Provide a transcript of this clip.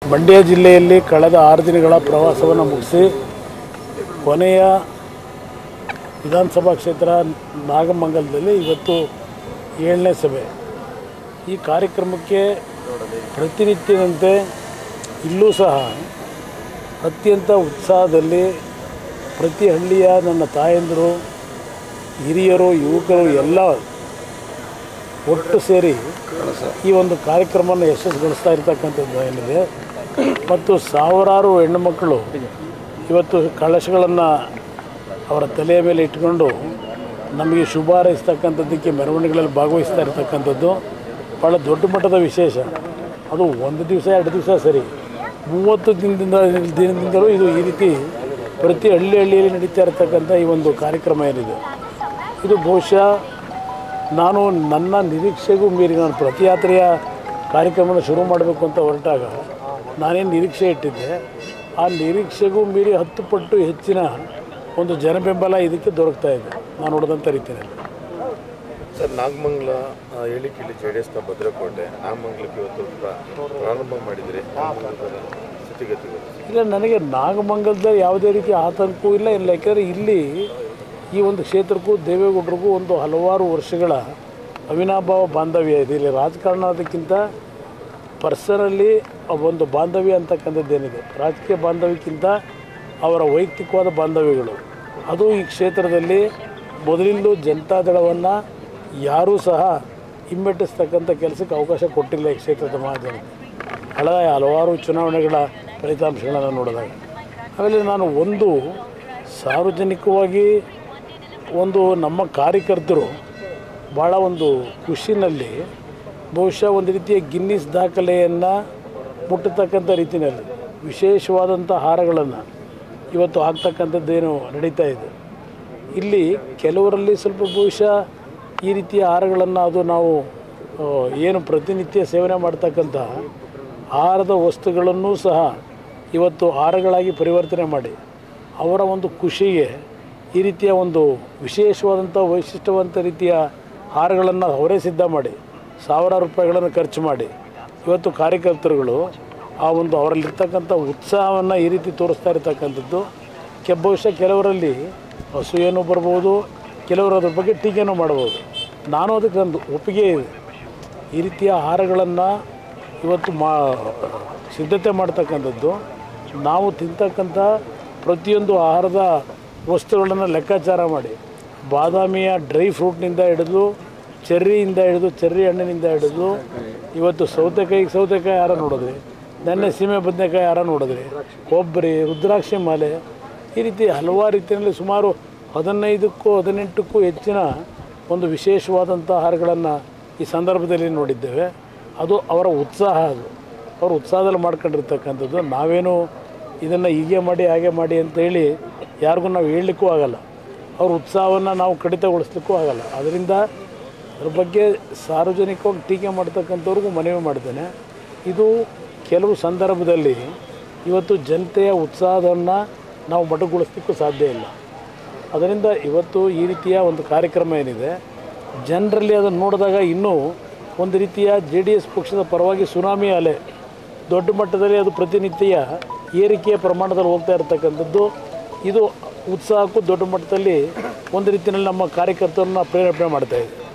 ಮಂಡ್ಯ ಜಿಲ್ಲೆಯಲ್ಲಿ ಕಳೆದ ಆರು ದಿನಗಳ ಪ್ರವಾಸವನ್ನು ಮುಗಿಸಿ ಕೊನೆಯ ವಿಧಾನಸಭಾ ಕ್ಷೇತ್ರ ನಾಗಮಂಗಲದಲ್ಲಿ ಇವತ್ತು ಏಳನೇ ಸಭೆ ಈ ಕಾರ್ಯಕ್ರಮಕ್ಕೆ ಪ್ರತಿನಿತ್ಯದಂತೆ ಇಲ್ಲೂ ಸಹ ಅತ್ಯಂತ ಉತ್ಸಾಹದಲ್ಲಿ ಪ್ರತಿ ಹಳ್ಳಿಯ ನನ್ನ ತಾಯಂದಿರು ಹಿರಿಯರು ಯುವಕರು ಎಲ್ಲ ಒಟ್ಟು ಸೇರಿ ಈ ಒಂದು ಕಾರ್ಯಕ್ರಮವನ್ನು ಯಶಸ್ಸುಗೊಳಿಸ್ತಾ ಇರ್ತಕ್ಕಂಥದ್ದು ಏನಿದೆ ಮತ್ತು ಸಾವಿರಾರು ಹೆಣ್ಣುಮಕ್ಕಳು ಇವತ್ತು ಕಳಶಗಳನ್ನು ಅವರ ತಲೆಯ ಮೇಲೆ ಇಟ್ಕೊಂಡು ನಮಗೆ ಶುಭ ಹಾರೈಸ್ತಕ್ಕಂಥದ್ದಕ್ಕೆ ಮೆರವಣಿಗೆಗಳಲ್ಲಿ ಭಾಗವಹಿಸ್ತಾ ಇರ್ತಕ್ಕಂಥದ್ದು ಭಾಳ ದೊಡ್ಡ ಮಟ್ಟದ ವಿಶೇಷ ಅದು ಒಂದು ದಿವಸ ಎರಡು ದಿವಸ ಸರಿ ಮೂವತ್ತು ದಿನದಿಂದ ದಿನದಿಂದಲೂ ಇದು ಈ ರೀತಿ ಪ್ರತಿ ಹಳ್ಳಿ ಹಳ್ಳಿಯಲ್ಲಿ ನಡೀತಾ ಇರತಕ್ಕಂಥ ಈ ಒಂದು ಕಾರ್ಯಕ್ರಮ ಏನಿದೆ ಇದು ಬಹುಶಃ ನಾನು ನನ್ನ ನಿರೀಕ್ಷೆಗೂ ಮೀರಿ ನಾನು ಪ್ರತಿಯಾತ್ರೆಯ ಕಾರ್ಯಕ್ರಮನ ಶುರು ಮಾಡಬೇಕು ಅಂತ ಹೊರಟಾಗ ನಾನೇನು ನಿರೀಕ್ಷೆ ಇಟ್ಟಿದ್ದೆ ಆ ನಿರೀಕ್ಷೆಗೂ ಮೀರಿ ಹತ್ತು ಪಟ್ಟು ಹೆಚ್ಚಿನ ಒಂದು ಜನಬೆಂಬಲ ಇದಕ್ಕೆ ದೊರಕ್ತಾ ಇದೆ ನಾನು ನೋಡಿದಂಥ ರೀತಿಯಲ್ಲಿ ಸರ್ ನಾಗಮಂಗಲ ಆ, ಹೇಳಿಕೆಯಲ್ಲಿ ಜೆ ಡಿ ಎಸ್ನ ಭದ್ರಕೋಟೆ ನಾಗಮಂಗಲಕ್ಕೆ ಇವತ್ತು ಪ್ರ- ಪ್ರಾರಂಭ ಮಾಡಿದರೆ ನಾಗಮಂಗಲದ ಸ್ಥಿತಿಗತಿಗಳು ಇಲ್ಲ ನನಗೆ ನಾಗಮಂಗಲದಲ್ಲಿ ಯಾವುದೇ ರೀತಿ ಆತಂಕವೂ ಇಲ್ಲ ಇಲ್ಲ ಯಾಕೆಂದರೆ ಇಲ್ಲಿ ಈ ಒಂದು ಕ್ಷೇತ್ರಕ್ಕೂ ದೇವೇಗೌಡರಿಗೂ ಒಂದು ಹಲವಾರು ವರ್ಷಗಳ ಅವಿನಾಭಾವ ಬಾಂಧವ್ಯ ಇದೆ ಇಲ್ಲಿ ರಾಜಕಾರಣದಕ್ಕಿಂತ ಪರ್ಸನಲ್ಲಿ ಒಂದು ಬಾಂಧವ್ಯ ಅಂತಕ್ಕಂಥದ್ದೇನಿದೆ ರಾಜಕೀಯ ಬಾಂಧವ್ಯಕ್ಕಿಂತ ಅವರ ವೈಯಕ್ತಿಕವಾದ ಬಾಂಧವ್ಯಗಳು ಅದು ಈ ಕ್ಷೇತ್ರದಲ್ಲಿ ಮೊದಲಿಂದಲೂ ಜನತಾದಳವನ್ನು ಯಾರೂ ಸಹ ಹಿಮ್ಮೆಟ್ಟಿಸ್ತಕ್ಕಂಥ ಕೆಲಸಕ್ಕೆ ಅವಕಾಶ ಕೊಟ್ಟಿಲ್ಲ ಈ ಕ್ಷೇತ್ರದ ಮಹಾಜನತೆ ಹಳೆಯ ಹಲವಾರು ಚುನಾವಣೆಗಳ ಫಲಿತಾಂಶಗಳನ್ನು ನೋಡಿದಾಗ ಆಮೇಲೆ ನಾನು ಒಂದು ಸಾರ್ವಜನಿಕವಾಗಿ ಒಂದು ನಮ್ಮ ಕಾರ್ಯಕರ್ತರು ಭಾಳ ಒಂದು ಖುಷಿನಲ್ಲಿ ಬಹುಶಃ ಒಂದು ರೀತಿಯ ಗಿನ್ನಿಸ್ ದಾಖಲೆಯನ್ನು ಮುಟ್ಟತಕ್ಕಂಥ ರೀತಿಯಲ್ಲಿ ವಿಶೇಷವಾದಂಥ ಹಾರಗಳನ್ನು ಇವತ್ತು ಆಗ್ತಕ್ಕಂಥದ್ದೇನು ನಡೀತಾ ಇದೆ ಇಲ್ಲಿ ಕೆಲವರಲ್ಲಿ ಸ್ವಲ್ಪ ಬಹುಶಃ ಈ ರೀತಿಯ ಆಹಾರಗಳನ್ನು ಅದು ನಾವು ಆ, ಏನು ಪ್ರತಿನಿತ್ಯ ಸೇವನೆ ಮಾಡ್ತಕ್ಕಂಥ ಆಹಾರದ ವಸ್ತುಗಳನ್ನು ಸಹ ಇವತ್ತು ಆಹಾರಗಳಾಗಿ ಪರಿವರ್ತನೆ ಮಾಡಿ ಅವರ ಒಂದು ಖುಷಿಗೆ ಈ ರೀತಿಯ ಒಂದು ವಿಶೇಷವಾದಂಥ ವೈಶಿಷ್ಟ್ಯವಂತ ರೀತಿಯ ಆಹಾರಗಳನ್ನು ಅವರೇ ಸಿದ್ಧ ಮಾಡಿ ಸಾವಿರಾರು ರೂಪಾಯಿಗಳನ್ನು ಖರ್ಚು ಮಾಡಿ ಇವತ್ತು ಕಾರ್ಯಕರ್ತರುಗಳು ಆ ಒಂದು ಅವರಲ್ಲಿರ್ತಕ್ಕಂಥ ಉತ್ಸಾಹವನ್ನು ಈ ರೀತಿ ತೋರಿಸ್ತಾ ಇರತಕ್ಕಂಥದ್ದು ಕೆ ಬಹುಶಃ ಕೆಲವರಲ್ಲಿ ಅಸೂಯೆನೂ ಬರ್ಬೋದು ಕೆಲವರು ಅದ್ರ ಬಗ್ಗೆ ಟೀಕೆನೂ ಮಾಡ್ಬೋದು ನಾನು ಅದಕ್ಕೆ ಒಂದು ಒಪ್ಪಿಗೆ ಇದೆ ಈ ರೀತಿಯ ಆಹಾರಗಳನ್ನು ಇವತ್ತು ಮಾ ಸಿದ್ಧತೆ ಮಾಡ್ತಕ್ಕಂಥದ್ದು ನಾವು ತಿಂತಕ್ಕಂಥ ಪ್ರತಿಯೊಂದು ಆಹಾರದ ವಸ್ತುಗಳನ್ನು ಲೆಕ್ಕಾಚಾರ ಮಾಡಿ ಬಾದಾಮಿಯ ಡ್ರೈ ಫ್ರೂಟ್ನಿಂದ ಹಿಡಿದು ಚೆರ್ರಿಯಿಂದ ಹಿಡಿದು ಚೆರ್ರಿ ಹಣ್ಣಿನಿಂದ ಹಿಡಿದು ಇವತ್ತು ಸೌತೆಕಾಯಿಗೆ ಸೌತೆಕಾಯಿ ಯಾರ ನೋಡಿದ್ರಿ ನೆನ್ನೆ ಸೀಮೆ ಬದನೆಕಾಯಿ ಯಾರ ನೋಡಿದ್ರಿ ಕೊಬ್ಬರಿ ರುದ್ರಾಕ್ಷಿ ಮಾಲೆ ಈ ರೀತಿ ಹಲವಾರು ರೀತಿಯಲ್ಲಿ ಸುಮಾರು ಹದಿನೈದಕ್ಕೂ ಹದಿನೆಂಟಕ್ಕೂ ಹೆಚ್ಚಿನ ಒಂದು ವಿಶೇಷವಾದಂಥ ಆಹಾರಗಳನ್ನು ಈ ಸಂದರ್ಭದಲ್ಲಿ ನೋಡಿದ್ದೇವೆ ಅದು ಅವರ ಉತ್ಸಾಹ ಅದು ಅವರು ಉತ್ಸಾಹದಲ್ಲಿ ಮಾಡ್ಕೊಂಡಿರ್ತಕ್ಕಂಥದ್ದು ನಾವೇನು ಇದನ್ನು ಹೀಗೆ ಮಾಡಿ ಹಾಗೆ ಮಾಡಿ ಅಂತ ಹೇಳಿ ಯಾರಿಗೂ ನಾವು ಹೇಳಲಿಕ್ಕೂ ಆಗಲ್ಲ ಅವ್ರ ಉತ್ಸಾಹವನ್ನು ನಾವು ಕಡಿತಗೊಳಿಸ್ಲಿಕ್ಕೂ ಆಗಲ್ಲ ಅದರಿಂದ ಅದ್ರ ಬಗ್ಗೆ ಸಾರ್ವಜನಿಕವಾಗಿ ಟೀಕೆ ಮಾಡ್ತಕ್ಕಂಥವ್ರಿಗೂ ಮನವಿ ಮಾಡ್ತೇನೆ ಇದು ಕೆಲವು ಸಂದರ್ಭದಲ್ಲಿ ಇವತ್ತು ಜನತೆಯ ಉತ್ಸಾಹವನ್ನು ನಾವು ಮಟಗೊಳಿಸ್ಲಿಕ್ಕೂ ಸಾಧ್ಯ ಇಲ್ಲ ಅದರಿಂದ ಇವತ್ತು ಈ ರೀತಿಯ ಒಂದು ಕಾರ್ಯಕ್ರಮ ಏನಿದೆ ಜನರಲ್ಲಿ ಅದನ್ನು ನೋಡಿದಾಗ ಇನ್ನೂ ಒಂದು ರೀತಿಯ ಜೆ ಡಿ ಎಸ್ ಪಕ್ಷದ ಪರವಾಗಿ ಸುನಾಮಿ ಅಲೆ ದೊಡ್ಡ ಮಟ್ಟದಲ್ಲಿ ಅದು ಪ್ರತಿನಿತ್ಯ ಏರಿಕೆಯ ಪ್ರಮಾಣದಲ್ಲಿ ಹೋಗ್ತಾ ಇರತಕ್ಕಂಥದ್ದು ಇದು ಉತ್ಸಾಹಕ್ಕೂ ದೊಡ್ಡ ಮಟ್ಟದಲ್ಲಿ ಒಂದು ರೀತಿಯಲ್ಲಿ ನಮ್ಮ ಕಾರ್ಯಕರ್ತರನ್ನ ಪ್ರೇರೇಪಣೆ ಮಾಡ್ತಾ ಇದೆ